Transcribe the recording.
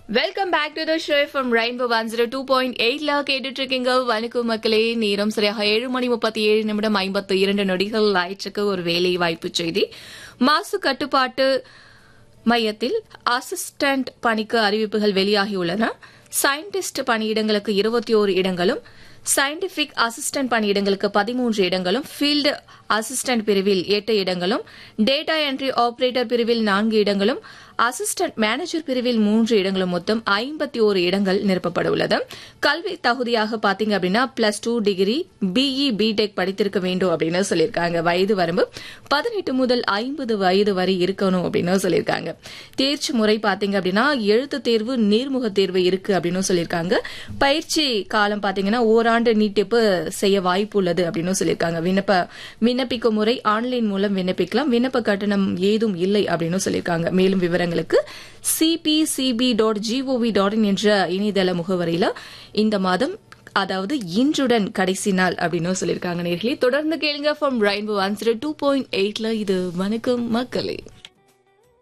welcome back to the show from rainbow one zero two point எயிட்ல கேட்டுட்டு இருக்கீங்க வணக்கம் மக்களே நேரம் சரியாக ஏழு மணி முப்பத்தி ஏழு நிமிடம் ஐம்பத்து இரண்டு நொடிகள் ஆயிற்றுக்கு ஒரு வேலை வாய்ப்பு செய்தி மாசு கட்டுப்பாட்டு மையத்தில் அசிஸ்டன்ட் பணிக்கு அறிவிப்புகள் வெளியாகியுள்ளன சயின்டிஸ்ட் பணியிடங்களுக்கு இருபத்தி ஓரு இடங்களும் சயின்டிபிக் அசிஸ்டன்ட் பணியிடங்களுக்கு பதிமூன்று இடங்களும் ஃபீல்டு அசிஸ்டன்ட் பிரிவில் எட்டு இடங்களும் டேட்டா என்ட்ரி ஆபரேட்டர் பிரிவில் நான்கு இடங்களும் அசிஸ்டன்ட் மேனேஜர் பிரிவில் மூன்று இடங்களும் மொத்தம் ஐம்பத்தி ஓரு இடங்கள் நிரப்பப்பட உள்ளது கல்வி தகுதியாக பாத்தீங்க அப்படின்னா plus two degree BE BTech படித்திருக்க வேண்டும் அப்படின்னு சொல்லியிருக்காங்க வயது வரம்பு பதினெட்டு முதல் ஐம்பது வயது வரை இருக்கணும் அப்படின்னு சொல்லியிருக்காங்க தேர்ச்சி முறை பாத்தீங்க அப்படின்னா எழுத்து தேர்வு நேர்முக தேர்வு இருக்கு அப்படின்னு சொல்லியிருக்காங்க பயிற்சி காலம் பாத்தீங்கன்னா ஓராண்டு நீட்டிப்பு செய்ய வாய்ப்பு உள்ளது அப்படின்னு சொல்லியிருக்காங்க விண்ணப்ப விண்ணப்பிக்கும் முறை ஆன்லைன் மூலம் விண்ணப்பிக்கலாம் விண்ணப்ப கட்டணம் ஏதும் இல்லை அப்படின்னு சொல்லியிருக்காங்க மேலும் விவரங்களுக்கு CPCB dot GOV dot in என்ற இணையதள முகவரியில இந்த மாதம் அதாவது இன்றுடன் கடைசி நாள் அப்படின்னு சொல்லியிருக்காங்க நேர்களே தொடர்ந்து கேளுங்க from rainbow one zero two point எயிட்ல இது வணக்கம் மக்களே